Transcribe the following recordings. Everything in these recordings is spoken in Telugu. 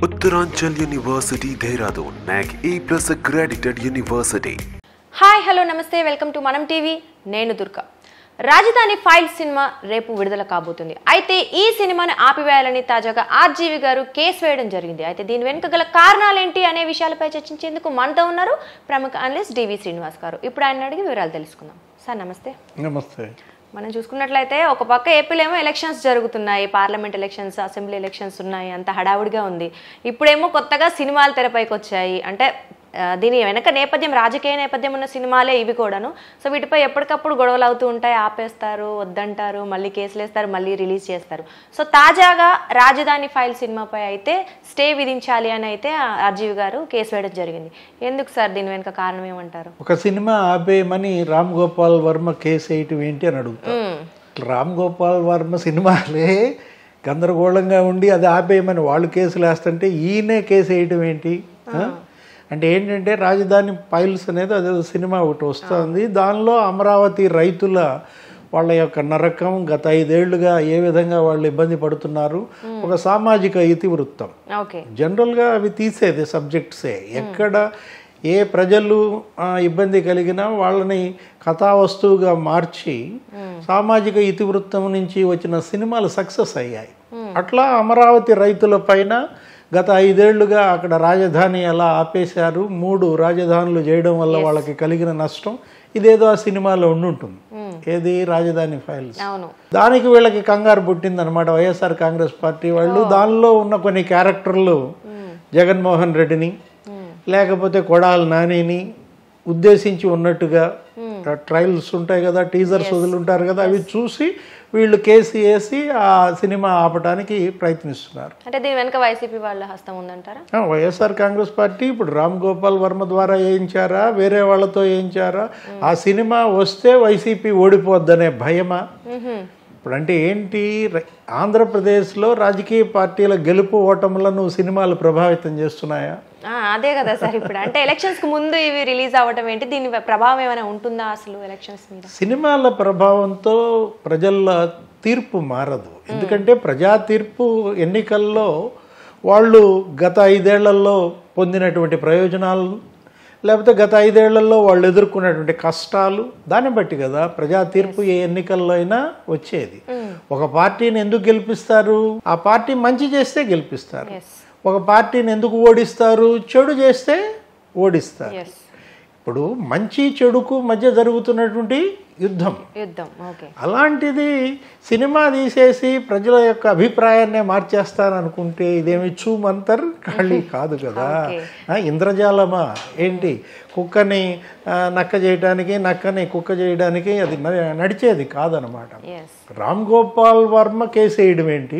Uttaranchal University Dehradun, NAC A plus accredited university. Hi hello నమస్తే వెల్కమ్ టు మనం టీవీ నేను దుర్గా రాజధాని ఫైల్ సినిమా రేపు విడుదల కాబోతుంది అయితే ఈ సినిమాని ఆపివేయాలని తాజాగా ఆర్జీవి గారు కేసు వేయడం జరిగింది అయితే దీని వెనుక గల కారణాలేంటి అనే విషయాలపై చర్చించేందుకు మనతో ఉన్నారు ప్రముఖ అనలిస్ట్ డివి శ్రీనివాస్ గారు ఇప్పుడు ఆయన అడిగి వివరాలు తెలుసుకుందాం సార్ నమస్తే నమస్తే మనం చూసుకున్నట్లయితే ఒక పక్క ఏపీలో ఏమో ఎలక్షన్స్ జరుగుతున్నాయి పార్లమెంట్ ఎలక్షన్స్ అసెంబ్లీ ఎలక్షన్స్ ఉన్నాయి అంత హడావుడిగా ఉంది ఇప్పుడేమో కొత్తగా సినిమాలు తెరపైకి వచ్చాయి అంటే ఆ, దీని వెనక నేపథ్యం రాజకీయ నేపథ్యం ఉన్న సినిమాలే ఇవి కూడాను సో వీటిపై ఎప్పటికప్పుడు గొడవలు అవుతూ ఉంటాయి ఆపేస్తారు వద్దంటారు మళ్ళీ కేసులు వేస్తారు మళ్ళీ రిలీజ్ చేస్తారు సో తాజాగా రాజధాని ఫైల్ సినిమాపై అయితే స్టే విధించాలి అని అయితే ఆర్జీవి గారు కేసు వేయడం జరిగింది ఎందుకు సార్ దీని వెనుక కారణం ఏమంటారు ఒక సినిమా ఆపేయమని రామ్ గోపాల్ వర్మ కేసు వేయటం ఏంటి అని అడుగుతా మ్మ్. రామ్ గోపాల్ వర్మ సినిమాలే గందరగోళంగా ఉండి అది ఆపేయమని వాళ్ళు కేసులు వేస్తుంటే ఈయనే కేసు వేయటం ఏంటి ఆ? అంటే ఏంటంటే రాజధాని ఫైల్స్ అనేది అదే సినిమా ఒకటి వస్తుంది దానిలో అమరావతి రైతుల వాళ్ళ యొక్క నరకం గత ఐదేళ్లుగా ఏ విధంగా వాళ్ళు ఇబ్బంది పడుతున్నారు ఒక సామాజిక ఇతివృత్తం ఓకే జనరల్గా అవి తీసేది సబ్జెక్ట్సే ఎక్కడ ఏ ప్రజలు ఆ, ఇబ్బంది కలిగినా వాళ్ళని కథావస్తువుగా మార్చి సామాజిక ఇతివృత్తం నుంచి వచ్చిన సినిమాలు సక్సెస్ అయ్యాయి అట్లా అమరావతి రైతుల పైన గత ఐదేళ్లుగా అక్కడ రాజధాని ఎలా ఆపేశారు మూడు రాజధానులు చేయడం వల్ల వాళ్ళకి కలిగిన నష్టం ఇదేదో ఆ సినిమాలో ఉండుంటుంది ఏది రాజధాని ఫైల్స్ అవును దానికి వీళ్ళకి కంగారు పుట్టింది అనమాట వైఎస్ఆర్ కాంగ్రెస్ పార్టీ వాళ్ళు దానిలో ఉన్న కొన్ని క్యారెక్టర్లు జగన్మోహన్ రెడ్డిని లేకపోతే కొడాలి నానిని ఉద్దేశించి ఉన్నట్టుగా ట్రయల్స్ ఉంటాయి కదా టీజర్స్ వదులుంటారు కదా అవి చూసి వీళ్ళు కేసు వేసి ఆ సినిమా ఆపడానికి ప్రయత్నిస్తున్నారు అంటే దీని వెనుక వైసీపీ వాళ్ళ హస్తం ఉందంటారా ఆ, వైఎస్ఆర్ కాంగ్రెస్ పార్టీ ఇప్పుడు రామ్ గోపాల్ వర్మ ద్వారా వేయించారా వేరే వాళ్ళతో వేయించారా ఆ సినిమా వస్తే వైసీపీ ఓడిపోద్దనే భయమా ఇప్పుడు అంటే ఏంటి ర- ఆంధ్రప్రదేశ్లో రాజకీయ పార్టీల గెలుపు ఓటములను సినిమాలు ప్రభావితం చేస్తున్నాయా ఆ, అదే కదా సార్ ఇప్పుడు అంటే ఎలక్షన్స్ కి ముందు ఇవి రిలీజ్ అవ్వటం ఏంటి దీని ప్రభావం ఏమైనా ఉంటుందా అసలు ఎలక్షన్స్ మీద సినిమాల ప్రభావంతో ప్రజల తీర్పు మారదు ఎందుకంటే ప్రజా తీర్పు ఎన్నికల్లో వాళ్ళు గత ఐదేళ్లలో పొందినటువంటి ప్రయోజనాలు లేకపోతే గత ఐదేళ్లలో వాళ్ళు ఎదుర్కొన్నటువంటి కష్టాలు దాన్ని బట్టి కదా ప్రజా తీర్పు ఏ ఎన్నికల్లో అయినా వచ్చేది ఒక పార్టీని ఎందుకు గెలిపిస్తారు ఆ పార్టీ మంచి చేస్తే గెలిపిస్తారు ఎస్ ఒక పార్టీని ఎందుకు ఓడిస్తారు చెడు చేస్తే ఓడిస్తారు ఎస్ ఇప్పుడు మంచి చెడుకు మధ్య జరుగుతున్నటువంటి యుద్ధం యుద్ధం ఓకే అలాంటిది సినిమా తీసేసి ప్రజల యొక్క అభిప్రాయాన్నే మార్చేస్తాననుకుంటే ఇదేమి చూమంతర్ ఖాళీ కాదు కదా Okay. ఆ, ఇంద్రజాలమా ఏంటి కుక్కని ఆ, నక్క చేయడానికి నక్కని కుక్క చేయడానికి అది న- నడిచేది కాదనమాట ఎస్ రామ్ గోపాల్ వర్మ కేసు వేయడం ఏంటి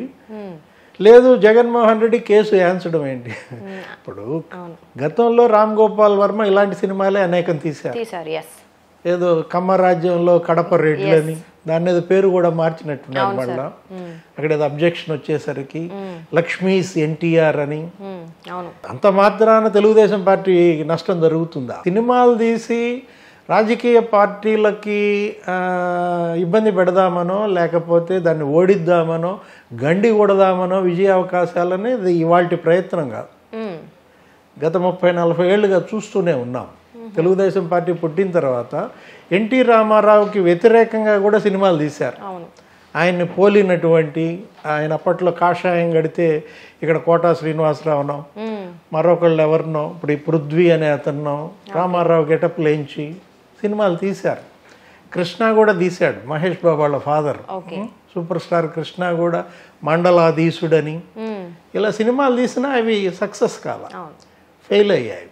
లేదు జగన్మోహన్ రెడ్డి కేసు వేయించడం ఏంటి ఇప్పుడు గతంలో రామ్ గోపాల్ వర్మ ఇలాంటి సినిమాలే అనేకం తీశారు తీసారు ఎస్ ఏదో కమ్మరాజ్యంలో కడప రెడ్లని దాని ఏదో పేరు కూడా మార్చినట్టున్నారు మళ్ళా అక్కడ ఏదో అబ్జెక్షన్ వచ్చేసరికి లక్ష్మీస్ ఎన్టీఆర్ అని అవును అంత మాత్రాన తెలుగుదేశం పార్టీ నష్టం జరుగుతుందా సినిమాలు తీసి రాజకీయ పార్టీలకి ఆ, ఇబ్బంది పెడదామనో లేకపోతే దాన్ని ఓడిద్దామనో గండి కొడదామనో విజయ అవకాశాలని ఇది ఇవాళ ప్రయత్నం కాదు మ్మ్. గత ముప్పై నలభై ఏళ్ళుగా చూస్తూనే ఉన్నాం తెలుగుదేశం పార్టీ పుట్టిన తర్వాత ఎన్టీ రామారావుకి వ్యతిరేకంగా కూడా సినిమాలు తీశారు అవును ఆయన్ని పోలినటువంటి ఆయన అప్పట్లో కాషాయం గడితే ఇక్కడ కోటా శ్రీనివాసరావునో మ్మ్. మరొకళ్ళు ఎవరినో ఇప్పుడు ఈ పృథ్వీ అనే అతన్నో రామారావు గెటప్ లేంచి సినిమాలు తీశారు కృష్ణ కూడా తీశాడు మహేష్ బాబు వాళ్ళ father okay super star Krishna కూడా మండలాధీశుడని మ్మ్. ఇలా సినిమాలు తీసినా అవి సక్సెస్ కాల అవును ఫెయిల్ అయ్యాయి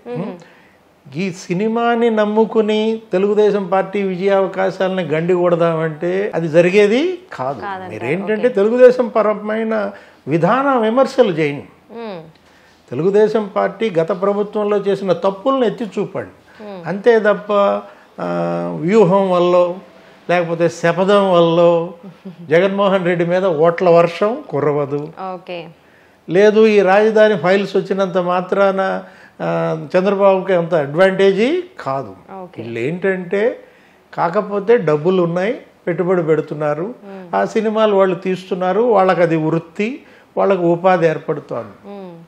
ఈ సినిమాని నమ్ముకుని తెలుగుదేశం పార్టీ విజయావకాశాలని గండి కొడదామంటే అది జరిగేది కాదు మీరేంటంటే తెలుగుదేశం పరమైన విధాన విమర్శలు చేయండి మ్మ్. తెలుగుదేశం పార్టీ గత ప్రభుత్వంలో చేసిన తప్పులను ఎత్తి చూపండి అంతే తప్ప ఆ, వ్యూహం వల్ల లేకపోతే శపథం వల్ల జగన్మోహన్ రెడ్డి మీద ఓట్ల వర్షం కురవదు ఓకే లేదు ఈ రాజధాని ఫైల్స్ వచ్చినంత మాత్రాన ఆ, చంద్రబాబుకి అంత అడ్వాంటేజీ కాదు వీళ్ళు ఏంటంటే కాకపోతే డబ్బులు ఉన్నాయి పెట్టుబడి పెడుతున్నారు ఆ సినిమాలు వాళ్ళు తీస్తున్నారు వాళ్ళకి అది వృత్తి వాళ్ళకి ఉపాధి ఏర్పడుతోంది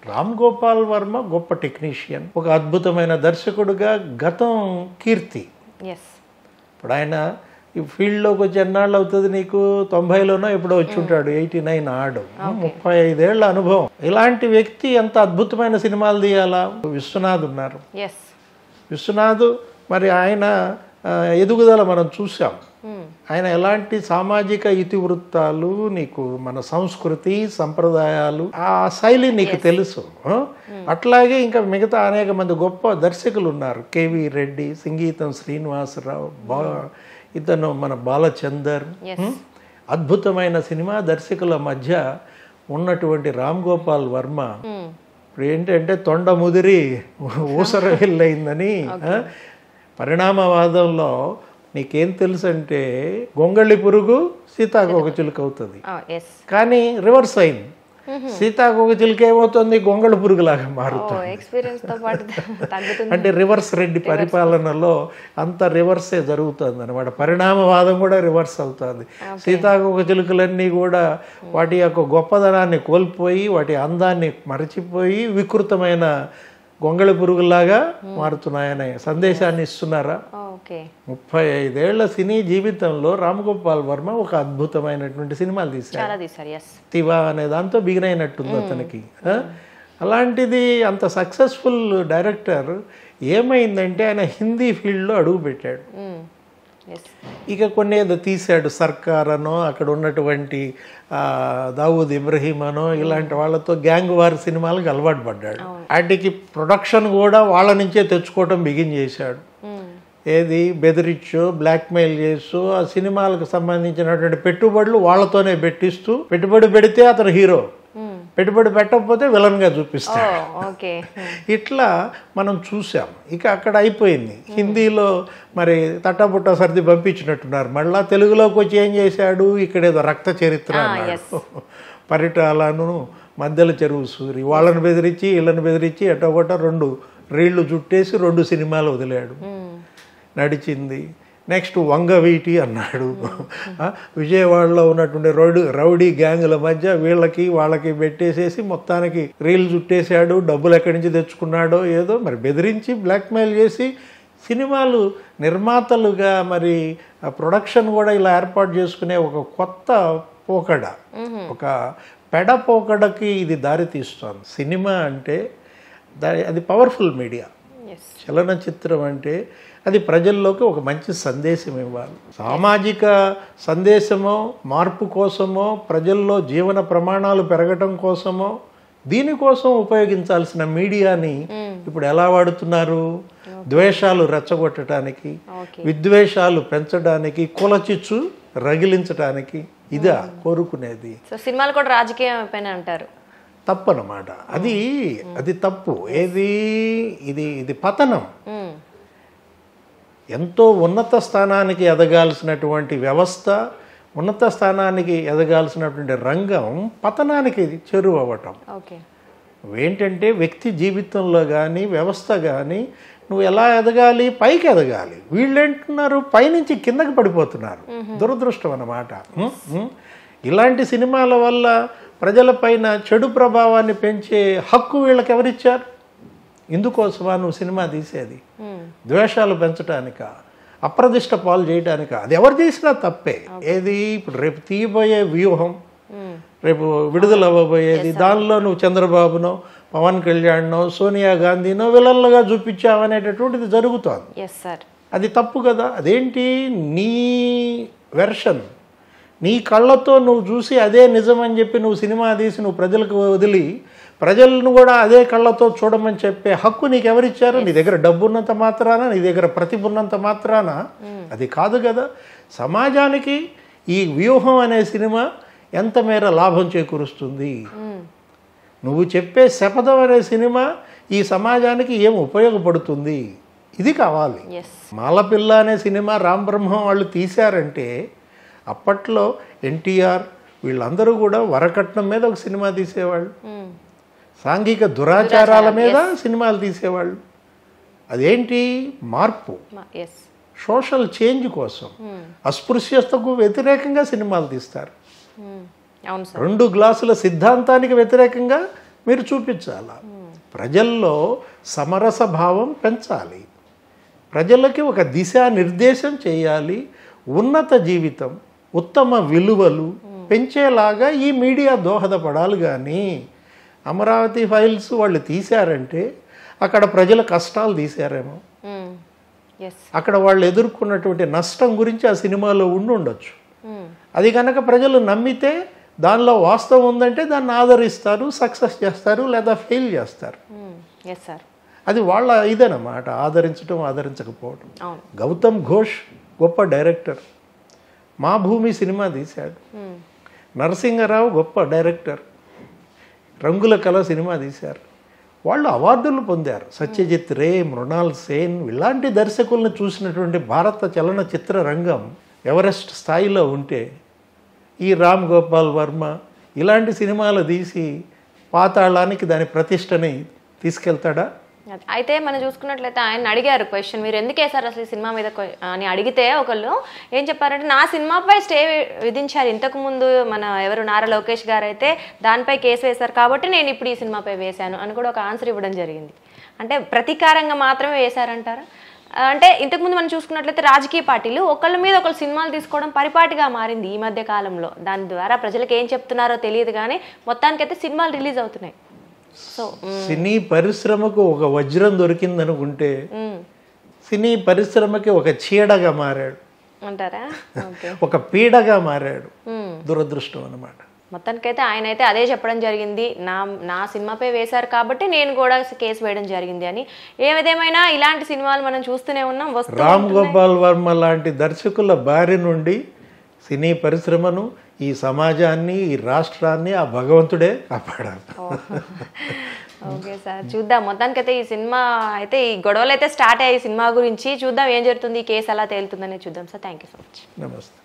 రామ్ గోపాల్ వర్మ గొప్ప టెక్నీషియన్ ఒక అద్భుతమైన దర్శకుడుగా గతం కీర్తి ఎస్ ఇప్పుడు ఆయన ఈ ఫీల్డ్లోకి వచ్చి ఎన్నాళ్ళు అవుతుంది నీకు తొంభైలోనో ఎప్పుడో వచ్చి ఉంటాడు ఎయిటీ నైన్ ఆడు ముప్పై ఐదేళ్ల అనుభవం ఇలాంటి వ్యక్తి ఎంత అద్భుతమైన సినిమాలు తీయాలా విశ్వనాథ్ ఉన్నారు ఎస్ విశ్వనాథ్ మరి ఆయన ఆ, ఎదుగుదల మనం చూసాం ఆయన ఎలాంటి సామాజిక ఇతివృత్తాలు నీకు మన సంస్కృతి సంప్రదాయాలు ఆ శైలి నీకు తెలుసు ఆ? అట్లాగే ఇంకా మిగతా అనేక మంది గొప్ప దర్శకులు ఉన్నారు కేవి రెడ్డి సంగీతం శ్రీనివాసరావు బా ఇతను మన బాలచందర్ ఉం? అద్భుతమైన సినిమా దర్శకుల మధ్య ఉన్నటువంటి రామ్ గోపాల్ వర్మ ఇప్పుడు ఏంటంటే తొండ ముదిరి ఊసర వెళ్ళయిందని ఆ? పరిణామవాదంలో నీకేం తెలుసు అంటే గొంగళి పురుగు సీతాకోక చిలుక అవుతుంది ఎస్ కానీ రివర్స్ అయింది సీతాకోక చిలుక ఏమవుతుంది గొంగళి పురుగులాగా ఓ మారుతుంది ఎక్స్పీరియన్స్ తో పాటు తగ్గుతుంది అంటే రివర్స్ రెడ్డి పరిపాలనలో అంత రివర్సే జరుగుతుంది అనమాట పరిణామవాదం కూడా రివర్స్ అవుతుంది సీతాకోక చిలుకలన్నీ కూడా వాటి యొక్క గొప్పదనాన్ని కోల్పోయి వాటి అందాన్ని మరచిపోయి వికృతమైన గొంగళి పురుగులాగా మారుతున్నాయనే సందేశాన్ని ఇస్తున్నారా ఓకే ముప్పై ఐదేళ్ల సినీ జీవితంలో రామ్ గోపాల్ వర్మ ఒక అద్భుతమైనటువంటి సినిమాలు తీశారు చాలా తీసారు ఎస్ తివా అనే దాంతో బిగిన్ అయినట్టుంది అతనికి ఆ? అలాంటిది అంత సక్సెస్ఫుల్ డైరెక్టర్ ఏమైందంటే ఆయన హిందీ ఫీల్డ్లో అడుగు పెట్టాడు ఎస్ ఇక కొన్ని ఏదో తీశాడు సర్కార్ అనో అక్కడ ఉన్నటువంటి ఆ, దావూద్ ఇబ్రహీం అనో ఇలాంటి వాళ్ళతో గ్యాంగ్ వార్ సినిమాలకు అలవాటు పడ్డాడు వాటికి ప్రొడక్షన్ కూడా వాళ్ళ నుంచే తెచ్చుకోవటం బిగిన్ చేశాడు ఏది బెదిరించు బ్లాక్మెయిల్ చేస్తూ ఆ సినిమాలకు సంబంధించినటువంటి పెట్టుబడులు వాళ్ళతోనే పెట్టిస్తూ పెట్టుబడి పెడితే అతను హీరో పెట్టుబడి పెట్టకపోతే విలన్గా చూపిస్తాడు ఓకే ఇట్లా మనం చూసాం ఇక అక్కడ అయిపోయింది హిందీలో మరి తట్టబుట్ట సర్ది పంపించినట్టున్నారు మళ్ళా తెలుగులోకి వచ్చి ఏం చేశాడు ఇక్కడ ఏదో రక్త చరిత్ర అన్నాడు పరిటాలను మధ్యలో చెరువు సూరి వాళ్ళని బెదిరించి వీళ్ళని బెదిరించి ఎట్టగొట్ట రెండు రీళ్లు చుట్టేసి రెండు సినిమాలు వదిలాడు నడిచింది నెక్స్ట్ వంగవీటి అన్నాడు ఆ, విజయవాడలో ఉన్నటువంటి రౌడీ రౌడీ గ్యాంగుల మధ్య వీళ్ళకి వాళ్ళకి పెట్టేసేసి మొత్తానికి రీల్ చుట్టేశాడు డబ్బులు ఎక్కడి నుంచి తెచ్చుకున్నాడో ఏదో మరి బెదిరించి బ్లాక్మెయిల్ చేసి సినిమాలు నిర్మాతలుగా మరి ఆ ప్రొడక్షన్ కూడా ఇలా ఏర్పాటు చేసుకునే ఒక కొత్త పోకడ ఒక పెడ పోకడకి ఇది దారి తీస్తోంది సినిమా అంటే దా- అది పవర్ఫుల్ మీడియా ఎస్ చలనచిత్రం అంటే అది ప్రజల్లోకి ఒక మంచి సందేశం ఇవ్వాలి సామాజిక సందేశమో మార్పు కోసమో ప్రజల్లో జీవన ప్రమాణాలు పెరగటం కోసమో దీనికోసం ఉపయోగించాల్సిన మీడియాని ఇప్పుడు ఎలా వాడుతున్నారు ద్వేషాలు రెచ్చగొట్టడానికి ఓకే విద్వేషాలు పెంచడానికి కులచిచ్చు రగిలించడానికి ఇదా కోరుకునేది సో సినిమాలు కూడా రాజకీయం అయిపోయినా అంటారు తప్పనమాట అది అది తప్పు ఏది ఇది ఇది పతనం మ్మ్. ఎంతో ఉన్నత స్థానానికి ఎదగాల్సినటువంటి వ్యవస్థ ఉన్నత స్థానానికి ఎదగాల్సినటువంటి రంగం పతనానికి చెరువు అవ్వటం ఓకే ఏంటంటే వ్యక్తి జీవితంలో కానీ వ్యవస్థ కానీ నువ్వు ఎలా ఎదగాలి పైకి ఎదగాలి వీళ్ళు ఏంటున్నారు పైనుంచి కిందకి పడిపోతున్నారు దురదృష్టం అన్నమాట ఉం? ఉం? ఇలాంటి సినిమాల వల్ల ప్రజలపైన చెడు ప్రభావాన్ని పెంచే హక్కు వీళ్ళకి ఎవరిచ్చారు ఇందుకోసమా నువ్వు సినిమా తీసేది ద్వేషాలు పెంచడానిక అప్రదిష్ట పాలు చేయడానిక అది ఎవరు చేసినా తప్పే ఏది ఇప్పుడు రేపు తీయబోయే వ్యూహం రేపు విడుదల అవ్వబోయేది దానిలో నువ్వు చంద్రబాబునో పవన్ కళ్యాణ్నో సోనియా గాంధీనో విలన్లుగా చూపించావనేటటువంటిది జరుగుతోంది ఎస్ సార్ అది తప్పు కదా అదేంటి నీ వెర్షన్ నీ కళ్ళతో నువ్వు చూసి అదే నిజం అని చెప్పి నువ్వు సినిమా తీసి నువ్వు ప్రజలకు వదిలి ప్రజలను కూడా అదే కళ్ళతో చూడమని చెప్పే హక్కు నీకు ఎవరిచ్చారు నీ దగ్గర డబ్బు ఉన్నంత మాత్రాన నీ దగ్గర ప్రతిభ ఉన్నంత మాత్రాన అది కాదు కదా సమాజానికి ఈ వ్యూహం అనే సినిమా ఎంత మేర లాభం చేకూరుస్తుంది నువ్వు చెప్పే శపథం అనే సినిమా ఈ సమాజానికి ఏం ఉపయోగపడుతుంది ఇది కావాలి ఎస్ మాలపిల్ల అనే సినిమా రామ్ బ్రహ్మం వాళ్ళు తీశారంటే అప్పట్లో ఎన్టీఆర్ వీళ్ళందరూ కూడా వరకట్నం మీద ఒక సినిమా తీసేవాళ్ళు సాంఘిక దురాచారాల మీద సినిమాలు తీసేవాళ్ళు అదేంటి మార్పు ఎస్ సోషల్ చేంజ్ కోసం అస్పృశ్యతకు వ్యతిరేకంగా సినిమాలు తీస్తారు అవును సార్ రెండు గ్లాసుల సిద్ధాంతానికి వ్యతిరేకంగా మీరు చూపించాలా ప్రజల్లో సమరస భావం పెంచాలి ప్రజలకి ఒక దిశానిర్దేశం చేయాలి ఉన్నత జీవితం ఉత్తమ విలువలు పెంచేలాగా ఈ మీడియా దోహదపడాలి కానీ అమరావతి ఫైల్స్ వాళ్ళు తీశారంటే అక్కడ ప్రజల కష్టాలు తీశారేమో ఎస్ అక్కడ వాళ్ళు ఎదుర్కొన్నటువంటి నష్టం గురించి ఆ సినిమాలో ఉండి ఉండొచ్చు అది కనుక ప్రజలు నమ్మితే దానిలో వాస్తవం ఉందంటే దాన్ని ఆదరిస్తారు సక్సెస్ చేస్తారు లేదా ఫెయిల్ చేస్తారు ఎస్ సార్ అది వాళ్ళ ఇదేనమాట ఆదరించడం ఆదరించకపోవడం అవును గౌతమ్ ఘోష్ గొప్ప డైరెక్టర్ మా భూమి సినిమా తీశాడు నరసింహరావు గొప్ప డైరెక్టర్ రంగుల కళ సినిమా తీశారు వాళ్ళు అవార్డులు పొందారు సత్యజిత్ రే మృణాల్ సేన్ ఇలాంటి దర్శకులను చూసినటువంటి భారత చలనచిత్ర రంగం ఎవరెస్ట్ స్థాయిలో ఉంటే ఈ రామ్ గోపాల్ వర్మ ఇలాంటి సినిమాలు తీసి పాతాళానికి దాని ప్రతిష్టని తీసుకెళ్తాడా అది. అయితే మనం చూసుకున్నట్లయితే ఆయన అడిగారు క్వశ్చన్ మీరు ఎందుకు వేశారు అసలు ఈ సినిమా మీద క్వ- అని అడిగితే ఒకళ్ళు ఏం చెప్పారంటే నా సినిమాపై స్టే విధించారు ఇంతకు ముందు మన ఎవరు నారా లోకేష్ గారు అయితే దానిపై కేసు వేశారు కాబట్టి నేను ఇప్పుడు ఈ సినిమాపై వేశాను అని కూడా ఒక ఆన్సర్ ఇవ్వడం జరిగింది అంటే ప్రతీకారంగా మాత్రమే వేశారంటారా ఆ, అంటే ఇంతకుముందు మనం చూసుకున్నట్లయితే రాజకీయ పార్టీలు ఒకళ్ళ మీద ఒకళ్ళు సినిమాలు తీసుకోవడం పరిపాటిగా మారింది ఈ మధ్య కాలంలో దాని ద్వారా ప్రజలకు ఏం చెప్తున్నారో తెలియదు కానీ మొత్తానికైతే సినిమాలు రిలీజ్ అవుతున్నాయి సో సినీ పరిశ్రమకు ఒక వజ్రం దొరికిందనుకుంటే మ్, సినీ పరిశ్రమకి ఒక చీడగా మారాడు అంటారా ఓకే ఒక పీడగా మారాడు మ్మ్. దురదృష్టం అన్నమాట మొత్తానికైతే ఆయన అయితే అదే చెప్పడం జరిగింది నా నా సినిమాపై వేశారు కాబట్టి నేను కూడా కేసు వేయడం జరిగింది అని ఏదేమైనా ఇలాంటి సినిమాలు మనం చూస్తూనే ఉన్నాం వస్తూ రామ్ గోపాల్ వర్మ లాంటి దర్శకుల బారి నుండి సినీ పరిశ్రమను ఈ సమాజాన్ని ఈ రాష్ట్రాన్ని ఆ భగవంతుడే కాపాడాలి ఓకే సార్ చూద్దాం మొత్తానికైతే ఈ సినిమా అయితే ఈ గొడవలు అయితే స్టార్ట్ అయ్యాయి ఈ సినిమా గురించి చూద్దాం ఏం జరుగుతుంది ఈ కేసు ఎలా తేలుతుందని చూద్దాం sir thank you so much నమస్తే